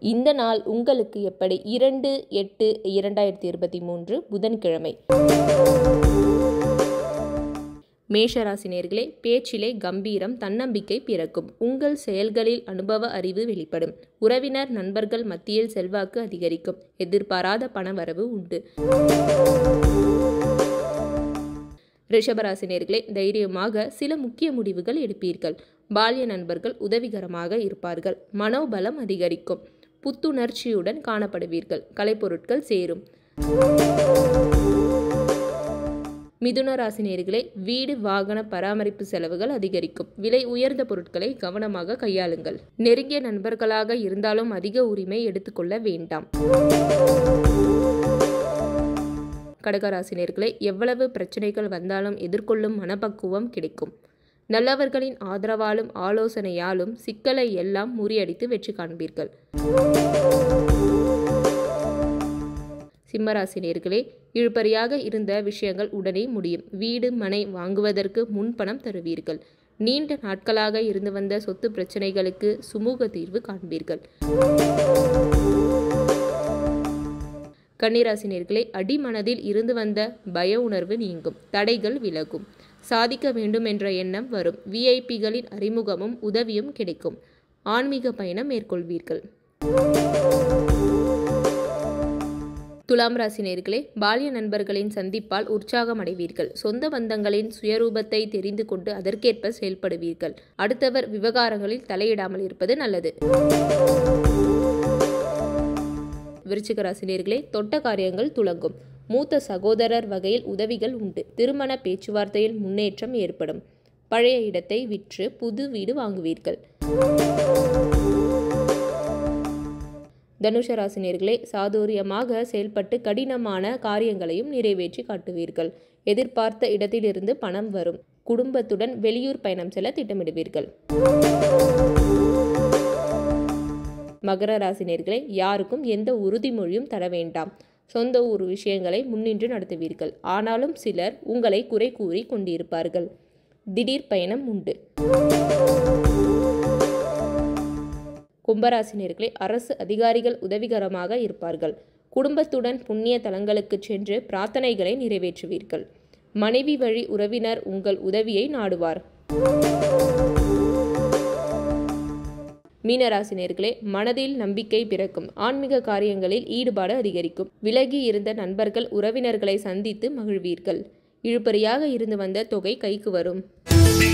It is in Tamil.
இந்த நாள் உங்களுக்கு எப்படி இரண்டு எட்டு இரண்டாயிரத்தி இருபத்தி மூன்று புதன்கிழமை மேஷராசினியர்களே பேச்சிலே கம்பீரம் தன்னம்பிக்கை பிறக்கும் உங்கள் செயல்களில் அனுபவ அறிவு வெளிப்படும் உறவினர் நண்பர்கள் மத்தியில் செல்வாக்கு அதிகரிக்கும் எதிர்பாராத பணவரவு உண்டு ரிஷபராசினியர்களே தைரியமாக சில முக்கிய முடிவுகள் எடுப்பீர்கள் பால்ய நண்பர்கள் உதவிகரமாக இருப்பார்கள் மனோபலம் அதிகரிக்கும் புத்துணர்ச்சியுடன் காணப்படுவீர்கள் கலைப்பொருட்கள் சேரும் மிதுன ராசினியர்களே வீடு வாகன பராமரிப்பு செலவுகள் அதிகரிக்கும் விலை உயர்ந்த பொருட்களை கவனமாக கையாளுங்கள் நெருங்கிய நண்பர்களாக இருந்தாலும் அதிக உரிமை எடுத்துக்கொள்ள வேண்டாம் கடகராசினியர்களே எவ்வளவு பிரச்சனைகள் வந்தாலும் எதிர்கொள்ளும் மனப்பக்குவம் கிடைக்கும் நல்லவர்களின் ஆதரவாலும் ஆலோசனையாலும் சிக்கலை எல்லாம் முறியடித்து வெற்றி காண்பீர்கள் சிம்மராசினியர்களே இழுபறியாக இருந்த விஷயங்கள் உடனே முடியும் வீடு மனை வாங்குவதற்கு முன்பணம் தருவீர்கள் நீண்ட நாட்களாக இருந்து வந்த சொத்து பிரச்சனைகளுக்கு சுமூக தீர்வு காண்பீர்கள் கன்னிராசினியர்களே அடிமனதில் இருந்து வந்த பய உணர்வு நீங்கும் தடைகள் விலகும் சாதிக்க வேண்டும் என்ற எண்ணம் வரும் விஐபிகளின் அறிமுகமும் உதவியும் கிடைக்கும் ஆன்மீக பயணம் மேற்கொள்வீர்கள் துலாம் ராசினியர்களே பால்ய நண்பர்களின் சந்திப்பால் உற்சாகம் அடைவீர்கள் சொந்த பந்தங்களின் சுயரூபத்தை தெரிந்து கொண்டு அதற்கேற்ப செயல்படுவீர்கள் அடுத்தவர் விவகாரங்களில் தலையிடாமல் இருப்பது நல்லது விருச்சிக ராசினியர்களே தொட்ட காரியங்கள் துளங்கும் மூத்த சகோதரர் வகையில் உதவிகள் உண்டு திருமண பேச்சுவார்த்தையில் முன்னேற்றம் ஏற்படும் பழைய இடத்தை விற்று புது வீடு வாங்குவீர்கள் தனுஷ ராசினியர்களே சாதுரியமாக செயல்பட்டு கடினமான காரியங்களையும் நிறைவேற்றி காட்டுவீர்கள் எதிர்பார்த்த இடத்திலிருந்து பணம் வரும் குடும்பத்துடன் வெளியூர் பயணம் செல்ல திட்டமிடுவீர்கள் மகர ராசினியர்களே யாருக்கும் எந்த உறுதிமொழியும் தர வேண்டாம் சொந்த ஊர் விஷயங்களை முன்னின்று நடத்துவீர்கள் ஆனாலும் சிலர் உங்களை குறை கூறி கொண்டிருப்பார்கள் திடீர் பயணம் உண்டு கும்பராசினியர்களே அரசு அதிகாரிகள் உதவிகரமாக இருப்பார்கள் குடும்பத்துடன் புண்ணிய தலங்களுக்கு சென்று பிரார்த்தனைகளை நிறைவேற்றுவீர்கள் மனைவி வழி உறவினர் உங்கள் உதவியை நாடுவார் மீனராசினியர்களே மனதில் நம்பிக்கை பிறக்கும் ஆன்மீக காரியங்களில் ஈடுபாடு அதிகரிக்கும் விலகி இருந்த நண்பர்கள் உறவினர்களை சந்தித்து மகிழ்வீர்கள் இழுபறியாக இருந்து வந்த தொகை கைக்கு வரும்